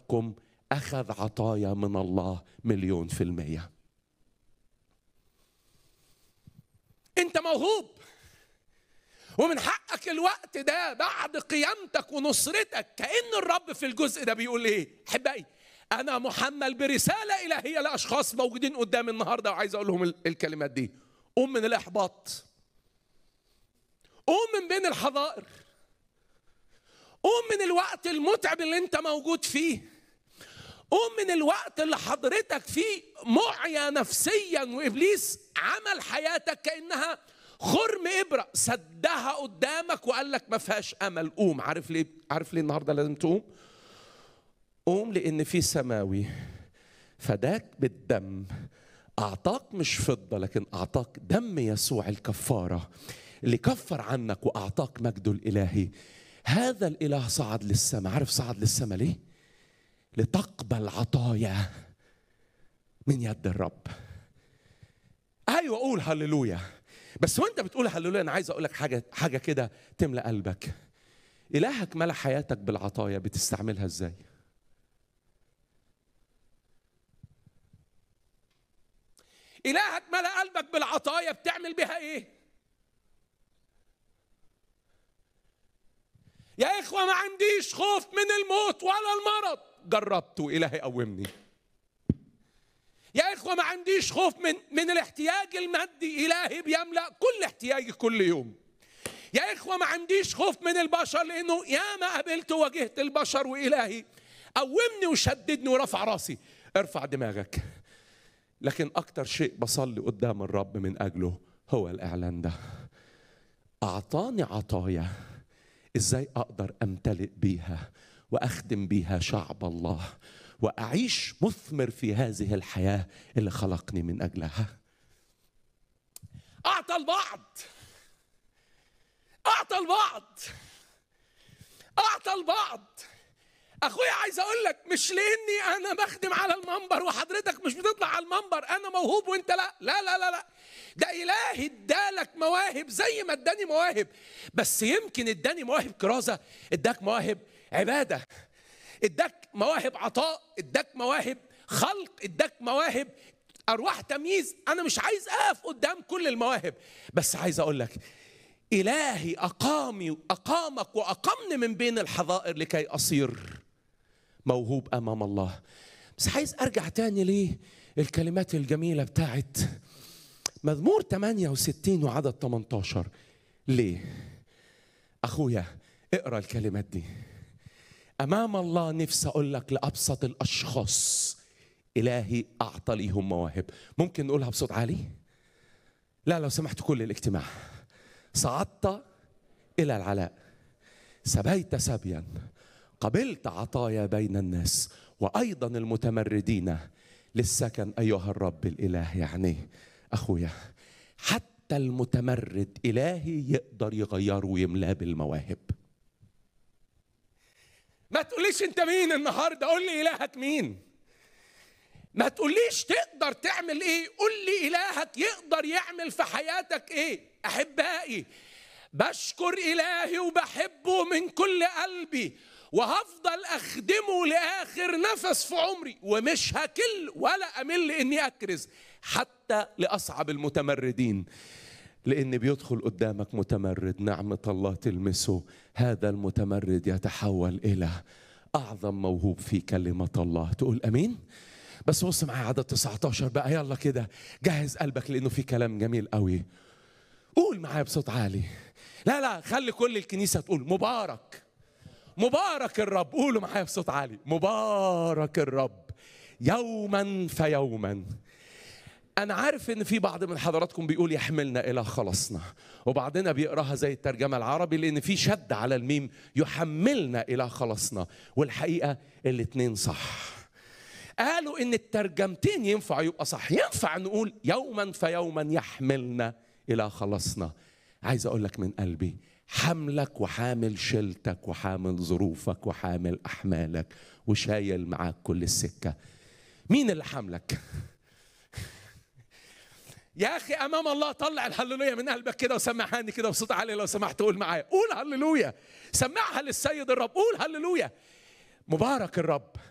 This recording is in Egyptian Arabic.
احدكم اخذ عطايا من الله مليون في الميه انت موهوب ومن حقك الوقت ده بعد قيامتك ونصرتك كأن الرب في الجزء ده بيقول ايه احبائي انا محمل برساله الهيه لاشخاص موجودين قدامي النهارده وعايز اقول لهم الكلمات دي قوم من الاحباط قوم من بين الحظائر قوم من الوقت المتعب اللي انت موجود فيه قوم من الوقت اللي حضرتك فيه معيا نفسيا وابليس عمل حياتك كانها خرم ابره سدها قدامك وقال لك ما فيهاش امل قوم عارف ليه عارف ليه النهارده لازم تقوم قوم لان في سماوي فداك بالدم اعطاك مش فضه لكن اعطاك دم يسوع الكفاره اللي كفر عنك واعطاك مجده الالهي هذا الاله صعد للسماء عارف صعد للسماء ليه لتقبل عطايا من يد الرب ايوه قول هللويا بس وانت بتقول هللويا انا عايز اقول لك حاجه حاجه كده تملى قلبك الهك ملا حياتك بالعطايا بتستعملها ازاي الهك ملا قلبك بالعطايا بتعمل بها ايه يا اخوه ما عنديش خوف من الموت ولا المرض جربت والهي قومني يا اخوه ما عنديش خوف من من الاحتياج المادي الهي بيملا كل احتياجي كل يوم يا اخوه ما عنديش خوف من البشر لانه يا ما قابلت وواجهت البشر والهي قومني وشددني ورفع راسي ارفع دماغك لكن اكتر شيء بصلي قدام الرب من اجله هو الاعلان ده اعطاني عطايا ازاي اقدر امتلئ بيها واخدم بيها شعب الله واعيش مثمر في هذه الحياه اللي خلقني من اجلها اعطى البعض اعطى البعض اعطى البعض اخويا عايز اقول لك مش لاني انا بخدم على المنبر وحضرتك مش بتطلع على المنبر انا موهوب وانت لا لا لا لا, لا. ده الهي ادالك مواهب زي ما اداني مواهب بس يمكن اداني مواهب كرازه اداك مواهب عباده اداك مواهب عطاء اداك مواهب خلق اداك مواهب ارواح تمييز انا مش عايز اقف قدام كل المواهب بس عايز اقول لك الهي اقامي اقامك واقمني من بين الحظائر لكي اصير موهوب امام الله بس عايز ارجع تاني ليه الكلمات الجميله بتاعت مزمور 68 وعدد 18 ليه اخويا اقرا الكلمات دي امام الله نفسي اقول لك لابسط الاشخاص الهي اعطى ليهم مواهب ممكن نقولها بصوت عالي لا لو سمحت كل الاجتماع صعدت الى العلاء سبيت سبيا قبلت عطايا بين الناس وايضا المتمردين للسكن ايها الرب الاله يعني اخويا حتى المتمرد الهي يقدر يغيره ويملاه بالمواهب ما تقوليش انت مين النهارده قول لي الهك مين ما تقوليش تقدر تعمل ايه قول لي الهك يقدر يعمل في حياتك ايه احبائي بشكر الهي وبحبه من كل قلبي وهفضل اخدمه لاخر نفس في عمري ومش هكل ولا امل اني اكرز حتى لاصعب المتمردين لان بيدخل قدامك متمرد نعمه الله تلمسه هذا المتمرد يتحول الى اعظم موهوب في كلمه الله تقول امين بس بص معايا عدد 19 بقى يلا كده جهز قلبك لانه في كلام جميل قوي قول معايا بصوت عالي لا لا خلي كل الكنيسه تقول مبارك مبارك الرب قولوا معايا بصوت عالي مبارك الرب يوما فيوما أنا عارف إن في بعض من حضراتكم بيقول يحملنا إلى خلصنا وبعضنا بيقراها زي الترجمة العربي لأن في شد على الميم يحملنا إلى خلصنا والحقيقة الاتنين صح قالوا إن الترجمتين ينفع يبقى صح ينفع نقول يوما فيوما يحملنا إلى خلصنا عايز أقول لك من قلبي حملك وحامل شيلتك وحامل ظروفك وحامل أحمالك وشايل معاك كل السكة مين اللي حملك؟ يا اخي امام الله طلع الهللويا من قلبك كده وسمعهاني كده بصوت عالي لو سمحت قول معايا قول هللويا سمعها للسيد الرب قول هللويا مبارك الرب